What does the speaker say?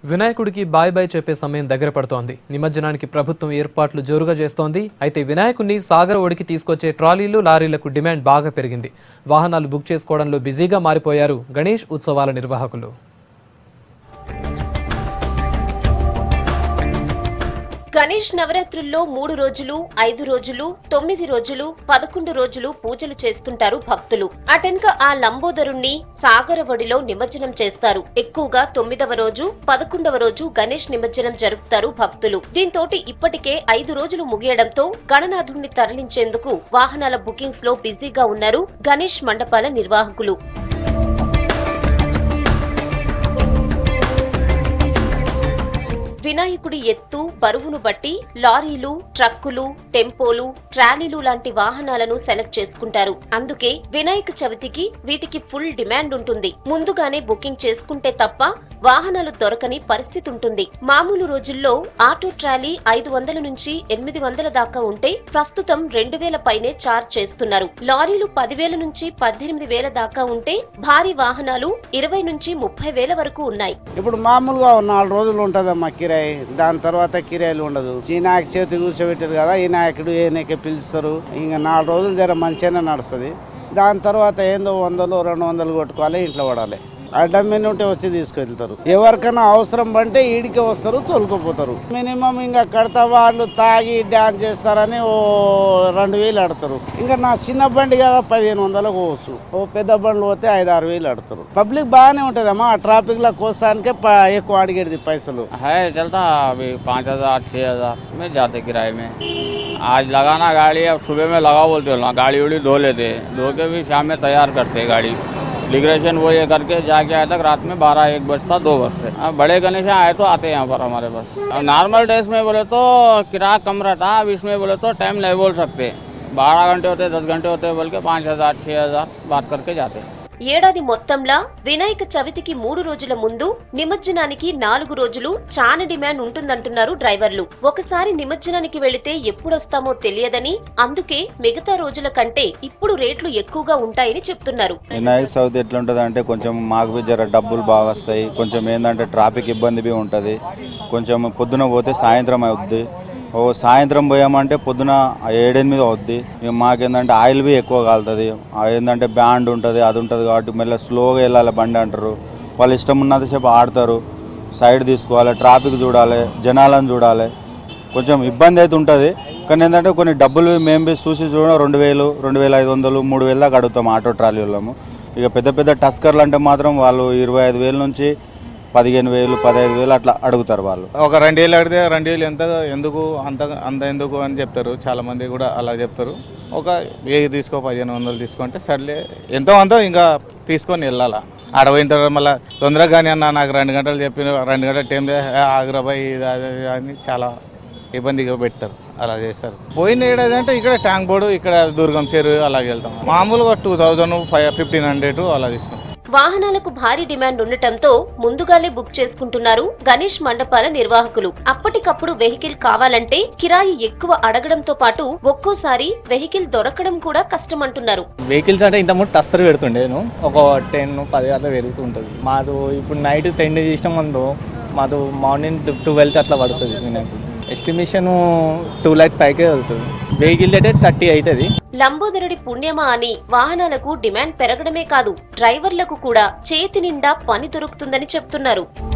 వినాయకుడికి bye bye చెప్పే సమయం దగ్గర పడుతోంది నిమజ్జనానికి ప్రభుత్వం ఏర్పాట్లు జోరుగా చేస్తోంది అయితే వినాయకుడిని సాగర ఒడికి తీసుకొచ్చే ట్రాలీలు లారీలకు డిమాండ్ బాగా పెరిగింది వాహనాలు బుక్ చేసుకోవడంలో బిజీగా మారిపోయారు గణేష్ ఉత్సవాల నిర్వాహకులు గణేష్ నవరాత్రుల్లో మూడు రోజులు ఐదు రోజులు తొమ్మిది రోజులు పదకొండు రోజులు పూజలు చేస్తుంటారు భక్తులు అటెన్క ఆ లంబోదరుణ్ణి సాగరవడిలో నిమజ్జనం చేస్తారు ఎక్కువగా తొమ్మిదవ రోజు పదకొండవ రోజు గణేష్ నిమజ్జనం జరుపుతారు భక్తులు దీంతో ఇప్పటికే ఐదు రోజులు ముగియడంతో గణనాథుణ్ణి తరలించేందుకు వాహనాల బుకింగ్స్ లో బిజీగా ఉన్నారు గణేష్ మండపాల నిర్వాహకులు వినాయకుడి ఎత్తు బరువును బట్టి లారీలు ట్రక్కులు టెంపోలు ట్రాలీలు లాంటి వాహనాలను సెలెక్ట్ చేసుకుంటారు అందుకే వినాయక చవితికి వీటికి ఫుల్ డిమాండ్ ఉంటుంది ముందుగానే బుకింగ్ చేసుకుంటే తప్ప వాహనాలు దొరకని పరిస్థితి ఉంటుంది మామూలు రోజుల్లో ఆటో ట్రాలీ ఐదు వందల నుంచి ఎనిమిది వందల దాకా ఉంటే ప్రస్తుతం రెండు వేల పైనే చార్జ్ చేస్తున్నారు లారీలు పదివేల నుంచి పద్దెనిమిది వేల దాకా ఉంటే భారీ వాహనాలు ఇరవై నుంచి ముప్పై వేల వరకు ఉన్నాయి ఇప్పుడు మామూలుగా ఓ నాలుగు రోజులు ఉంటుందమ్మా కిరాయి దాని తర్వాత కిరాయిలు ఉండదు ఈ నాయకు చేతి కూర్చోబెట్టారు కదా ఈ నాయకుడు ఏ నాయకే పిలుస్తారు ఇంకా నాలుగు రోజులు జర మంచిగానే నడుస్తుంది దాని తర్వాత ఏందో వందలు రెండు వందలు కొట్టుకోవాలి ఇంట్లో పడాలి అడ్డం మీద ఉంటే వచ్చి తీసుకెళ్తారు ఎవరికైనా అవసరం పడితే ఈడికే వస్తారు తోలుకుపోతారు మినిమం ఇంకా కడతా వాళ్ళు తాగి డ్యాన్స్ చేస్తారని ఓ రెండు వేలు ఆడతారు ఇంకా నా చిన్న బండి కదా పదిహేను వందలకు పోవచ్చు ఓ పెద్ద బండ్లు పోతే ఐదు ఆరు వేలు ఆడతారు పబ్లిక్ బాగానే ఉంటుందమ్మా ఆ ట్రాఫిక్ లో కోసానికే ప- ఎక్కువ అడిగేది పైసలు है चलता अभी पाँच हज़ार छः हज़ार में जाते किराए में आज लगाना गाड़ी अब सुबह में लगाओ बोलते हो ना गाड़ी उड़ी धो लेते धो के भी शाम में तैयार करते गाड़ी डिग्रेशन वो ये करके जाके आए तक रात में बारह एक बजता दो बजते अब बड़े गणेश आए तो आते हैं यहाँ पर हमारे पास अब नॉर्मल डेज में बोले तो किराया कम रहता अब इसमें बोले तो टाइम नहीं बोल सकते बारह घंटे होते दस घंटे होते बोल के पाँच हज़ार छः हज़ार बात करके जाते हैं ఏడాది మొత్తంలా వినాయక చవితికి మూడు రోజుల ముందు నిమజ్జనానికి నాలుగు రోజులు చాలా డిమాండ్ ఉంటుందంటున్నారు డ్రైవర్లు ఒకసారి నిమజ్జనానికి వెళితే ఎప్పుడొస్తామో తెలియదని అందుకే మిగతా రోజుల కంటే ఇప్పుడు రేట్లు ఎక్కువగా ఉంటాయని చెప్తున్నారు వినాయక చవితి ఎట్లుంటుంది అంటే కొంచెం మాకు బి జర డబ్బులు బాగా వస్తాయి కొంచెం ఏంటంటే ట్రాఫిక్ ఇబ్బంది బి ఉంటుంది కొంచెం పొద్దున పోతే సాయంత్రం అవుద్ది ఓ సాయంత్రం పోయామంటే పొద్దున ఏడెనిమిది అవుద్ది ఇక మాకేందంటే ఆయిల్ బి ఎక్కువ కాలుతుంది ఏంటంటే బ్యాండ్ ఉంటుంది అది ఉంటుంది కాబట్టి మళ్ళీ స్లోగా వెళ్ళాలి బండి అంటారు వాళ్ళు ఇష్టం ఉన్నంతసేపు ఆడతారు సైడ్ తీసుకోవాలి ట్రాఫిక్ చూడాలి జనాలను చూడాలి కొంచెం ఇబ్బంది అయితే ఉంటుంది కానీ ఏంటంటే కొన్ని డబ్బులు మేము బి చూసి చూడడం రెండు వేలు రెండు వేల ఐదు వందలు మూడు వేల దాకా అడుగుతాం ఆటో ట్రాలీ వాళ్ళము ఇక పెద్ద పెద్ద టస్కర్లు అంటే మాత్రం వాళ్ళు ఇరవై ఐదు వేల నుంచి పదిహేను వేలు పదహైదు వేలు అట్లా అడుగుతారు వాళ్ళు ఒక రెండేళ్ళు అడిగితే రెండేళ్ళు ఎంత ఎందుకు అంత అంత ఎందుకు అని చెప్తారు చాలా మంది కూడా అలా చెప్తారు ఒక వెయ్యి తీసుకో పదిహేను వందలు తీసుకుంటే సర్లే ఎంతో అంతో ఇంకా తీసుకొని వెళ్ళాలా ఆడ పోయిన తర్వాత మళ్ళీ తొందరగా కానీ అన్న నాకు రెండు గంటలు చెప్పిన రెండు గంటల టైం ఆగ్రాబాయ్ ఇది అది ఇది అని చాలా ఇబ్బందిగా పెడతారు అలా చేస్తారు పోయిన ఏడాది అంటే ఇక్కడ ట్యాంక్ బోర్డు ఇక్కడ దుర్గం చెరువు అలాగే వెళ్తాం మామూలుగా two thousand five fifteen hundred అలా తీసుకుంటాం వాహనాలకు భారీ డిమాండ్ ఉండటంతో ముందుగానే బుక్ చేసుకుంటున్నారు గణేష్ మండపాల నిర్వాహకులు అప్పటికప్పుడు వెహికల్ కావాలంటే కిరాయి ఎక్కువ అడగడంతో పాటు ఒక్కోసారి వెహికల్ దొరకడం కూడా కష్టమంటున్నారు వెహికల్స్ అంటే ఇంతకుముందు టస్టర్ పెడుతుండే నేను ఒక టెన్ పది అట్లా పెరుగుతూ ఉంటుంది మాది ఇప్పుడు నైట్ టెన్ చేసినాం అందో మాది మార్నింగ్ ట్వెల్త్ అట్లా పడుతుంది వినాయకుడు ఎస్టిమేషన్ టూ ల్యాక్ పైకే వెళ్తుంది వెహికల్ అయితే థర్టీ అవుతుంది లంబోదరుడి పుణ్యమా అని వాహనాలకు డిమాండ్ పెరగడమే కాదు డ్రైవర్లకు కూడా చేతి నిండా పని దొరుకుతుందని చెప్తున్నారు